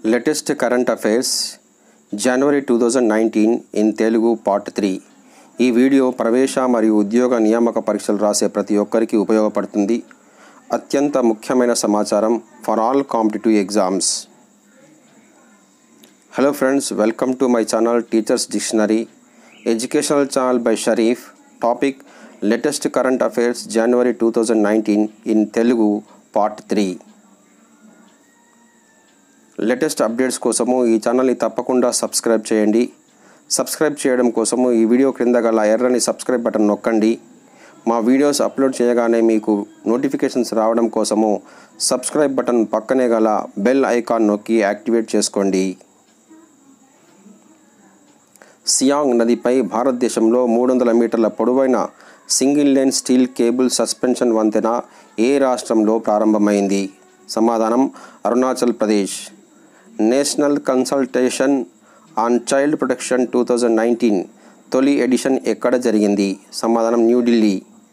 latest current affairs January two thousand nineteen in Telugu part three ఈ video ప్రవేశ మరియు ఉద్యోగ నియామక పరీక్షలు రాసే ప్రతి ఒక్కరికి ఉపయోగపడుతుంది అత్యంత ముఖ్యమైన సమాచారం for all competitive exams hello friends welcome to my channel teachers dictionary educational channel by Sharif topic latest current affairs January two thousand nineteen in Telugu part three latest updates కోసము ఈ ఛానల్ని తప్పకుండా సబ్స్క్రైబ్ చేయండి సబ్స్క్రైబ్ చేయడం కోసము ఈ వీడియో క్రింద గల ఎర్రని సబ్స్క్రైబ్ బటన్ నొక్కండి మా వీడియోస్ అప్లోడ్ చేయగానే మీకు నోటిఫికేషన్స్ రావడం కోసము సబ్స్క్రైబ్ బటన్ పక్కనే గల బెల్ ఐకాన్ నొక్కి యాక్టివేట్ చేసుకోండి సియాంగ్ నదిపై భారతదేశంలో మూడు వందల మీటర్ల పొడవైన single line steel cable suspension వంతెన ఏ రాష్ట్రంలో ప్రారంభమైంది సమాధానం Arunachal Pradesh national consultation on child protection two thousand nineteen తొలి ఎడిషన్ ఎక్కడ జరిగింది సమాధానం న్యూఢిల్లీ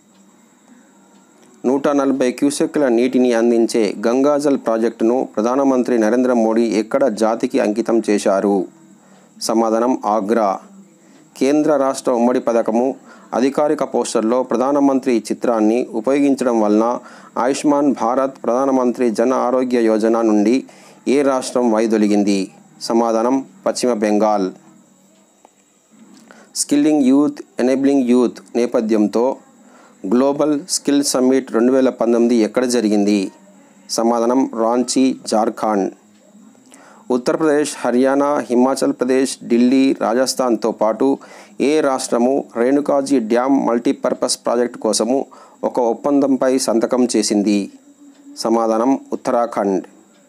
నూట నలభై క్యూసెక్ల నీటిని అందించే గంగాజల్ ప్రాజెక్టును ప్రధానమంత్రి నరేంద్ర మోడీ ఎక్కడ జాతికి అంకితం చేశారు సమాధానం ఆగ్రా కేంద్ర రాష్ట్ర ఉమ్మడి పథకము అధికారిక పోస్టర్లో ప్రధానమంత్రి చిత్రాన్ని ఉపయోగించడం వలన ఆయుష్మాన్ భారత్ ప్రధానమంత్రి జన ఆరోగ్య యోజన నుండి ఏ రాష్ట్రం వైదొలిగింది సమాధానం పశ్చిమ Bengal skilling youth enabling youth నేపథ్యంతో గ్లోబల్ స్కిల్ సమ్మిట్ రెండు వేల పంతొమ్మిది ఎక్కడ జరిగింది సమాధానం రాంచీ జార్ఖండ్ ఉత్తరప్రదేశ్ హర్యానా హిమాచల్ ప్రదేశ్ ఢిల్లీ రాజస్థాన్తో పాటు ఏ రాష్ట్రము రేణుకాజీ డ్యామ్ మల్టీపర్పస్ ప్రాజెక్టు కోసము ఒక ఒప్పందంపై సంతకం చేసింది సమాధానం Uttarakhand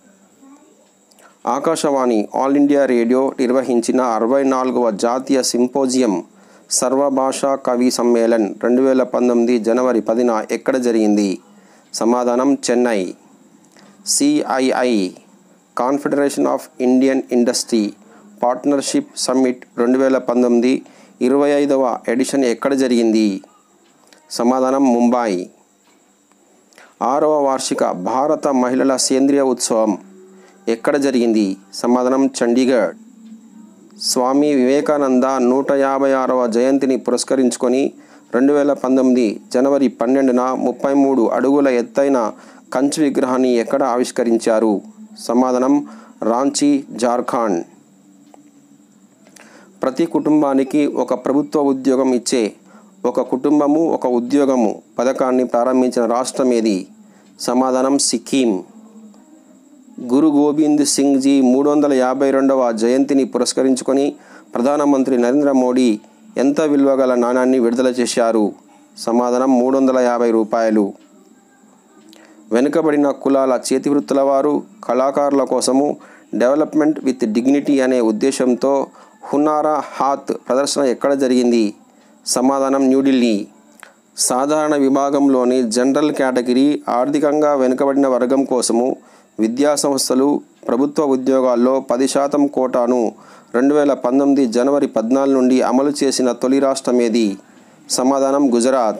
Akashvani all India radio నిర్వహించిన అరవై నాలుగవ జాతీయ సింపోజియం సర్వభాషా కవి సమ్మేళన్ రెండు వేల పంతొమ్మిది జనవరి పదిన ఎక్కడ జరిగింది సమాధానం Chennai CII confederation of Indian industry partnership summit రెండు వేల పంతొమ్మిది ఇరవై ఐదవ ఎడిషన్ ఎక్కడ జరిగింది సమాధానం ముంబాయి ఆరవ వార్షిక భారత మహిళల సేంద్రియ ఉత్సవం ఎక్కడ జరిగింది సమాధానం చండీగఢ్ స్వామి వివేకానంద నూట యాభై ఆరవ జయంతిని పురస్కరించుకొని రెండు వేల పంతొమ్మిది జనవరి పన్నెండున ముప్పై మూడు అడుగుల ఎత్తైన కంచు విగ్రహాన్ని ఎక్కడ ఆవిష్కరించారు సమాధానం రాంచీ జార్ఖండ్ ప్రతి కుటుంబానికి ఒక ప్రభుత్వ ఉద్యోగం ఇచ్చే ఒక కుటుంబము ఒక ఉద్యోగము పథకాన్ని ప్రారంభించిన రాష్ట్రం ఏది సమాధానం సిక్కిం గురు గోబింద్ సింగ్ జీ మూడు వందల యాభై రెండవ జయంతిని పురస్కరించుకొని ప్రధానమంత్రి నరేంద్ర మోడీ ఎంత విలువ గల నాణాన్ని విడుదల చేశారు సమాధానం మూడు వందల యాభై రూపాయలు వెనుకబడిన కులాల చేతివృత్తుల వారు కళాకారుల కోసము డెవలప్మెంట్ విత్ డిగ్నిటీ అనే ఉద్దేశంతో హునారా హాత్ ప్రదర్శన ఎక్కడ జరిగింది సమాధానం న్యూఢిల్లీ సాధారణ విభాగంలోని జనరల్ కేటగిరీ ఆర్థికంగా వెనుకబడిన వర్గం కోసము విద్యా సంస్థలు ప్రభుత్వ ఉద్యోగాల్లో పది శాతం కోటాను రెండు వేల పంతొమ్మిది జనవరి పద్నాలుగు నుండి అమలు చేసిన తొలి రాష్ట్రం ఏది సమాధానం గుజరాత్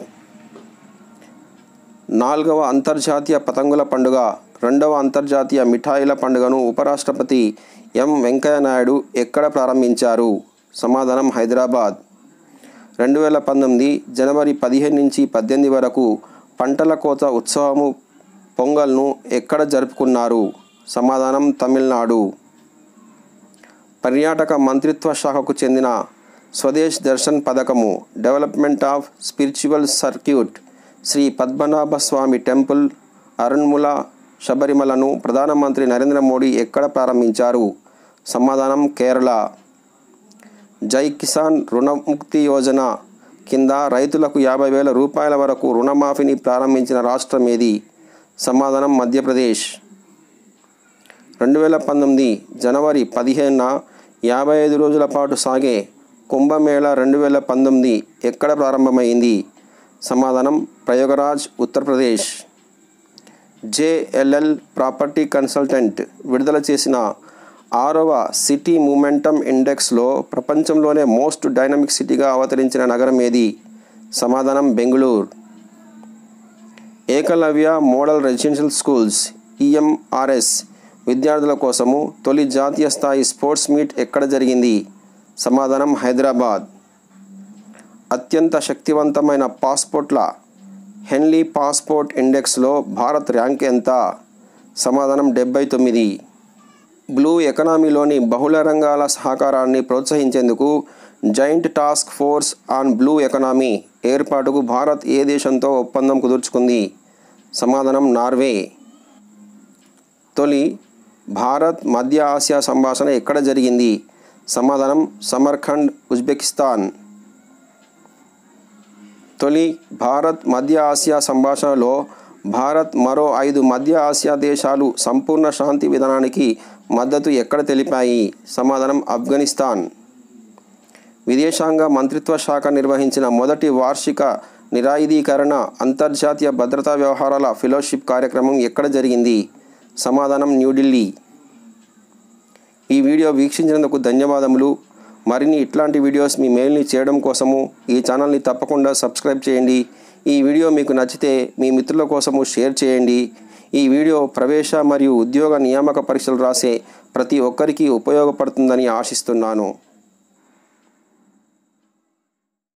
నాలుగవ అంతర్జాతీయ పతంగుల పండుగ రెండవ అంతర్జాతీయ మిఠాయిల పండుగను ఉపరాష్ట్రపతి ఎం వెంకయ్యనాయుడు ఎక్కడ ప్రారంభించారు సమాధానం హైదరాబాద్ రెండు వేల పంతొమ్మిది జనవరి పదిహేను నుంచి పద్దెనిమిది వరకు పంటల కోత ఉత్సవము పొంగల్ను ఎక్కడ జరుపుకున్నారు సమాధానం తమిళనాడు పర్యాటక మంత్రిత్వ శాఖకు చెందిన స్వదేశ్ దర్శన్ పథకము development of spiritual circuit Shri Padmanabha Swamy temple Aranmula శబరిమలను ప్రధానమంత్రి నరేంద్ర మోడీ ఎక్కడ ప్రారంభించారు సమాధానం కేరళ జై కిసాన్ రుణముక్తి యోజన కింద రైతులకు యాభై వేల రూపాయల వరకు రుణమాఫీని ప్రారంభించిన రాష్ట్రం ఏది సమాధానం మధ్యప్రదేశ్ రెండు వేల పంతొమ్మిది జనవరి పదిహేనున యాభై ఐదు రోజుల పాటు సాగే కుంభమేళా రెండు వేల పంతొమ్మిది ఎక్కడ ప్రారంభమైంది సమాధానం Prayagraj Uttar Pradesh JLL property consultant విడుదల చేసిన ఆరవ సిటీ మూమెంటమ్ ఇండెక్స్లో ప్రపంచంలోనే మోస్ట్ డైనమిక్ సిటీగా అవతరించిన నగరం ఏది సమాధానం Bengaluru Eklavya model residential schools EMRS విద్యార్థుల కోసము తొలి జాతీయ స్థాయి స్పోర్ట్స్ మీట్ ఎక్కడ జరిగింది సమాధానం హైదరాబాద్ అత్యంత శక్తివంతమైన పాస్పోర్ట్ల హెన్లీ పాస్పోర్ట్ ఇండెక్స్లో భారత్ ర్యాంక్ ఎంత సమాధానం డెబ్బై తొమ్మిది బ్లూ ఎకనామీలోని బహుళ రంగాల సహకారాన్ని ప్రోత్సహించేందుకు joint task force on blue economy ఏర్పాటుకు భారత్ ఏ దేశంతో ఒప్పందం కుదుర్చుకుంది సమాధానం నార్వే తొలి భారత్ మధ్య ఆసియా సంభాషణ ఎక్కడ జరిగింది సమాధానం సమర్ఖండ్ ఉజ్బెకిస్తాన్ తొలి భారత్ మధ్య ఆసియా సంభాషణలో భారత్ మరో ఐదు మధ్య ఆసియా దేశాలు సంపూర్ణ శాంతి విధానానికి మద్దతు ఎక్కడ తెలిపాయి సమాధానం ఆఫ్ఘనిస్తాన్ విదేశాంగ మంత్రిత్వ శాఖ నిర్వహించిన మొదటి వార్షిక నిరాయుధీకరణ అంతర్జాతీయ భద్రతా వ్యవహారాల ఫెలోషిప్ కార్యక్రమం ఎక్కడ జరిగింది సమాధానం న్యూఢిల్లీ ఈ వీడియో వీక్షించినందుకు ధన్యవాదములు మరిన్ని ఇట్లాంటి వీడియోస్ మీ మెయిల్ని చేయడం కోసము ఈ ఛానల్ని తప్పకుండా సబ్స్క్రైబ్ చేయండి ఈ వీడియో మీకు నచ్చితే మీ మిత్రుల కోసము షేర్ చేయండి ఈ వీడియో ప్రవేశ మరియు ఉద్యోగ నియామక పరీక్షలు రాసే ప్రతి ఒక్కరికి ఉపయోగపడుతుందని ఆశిస్తున్నాను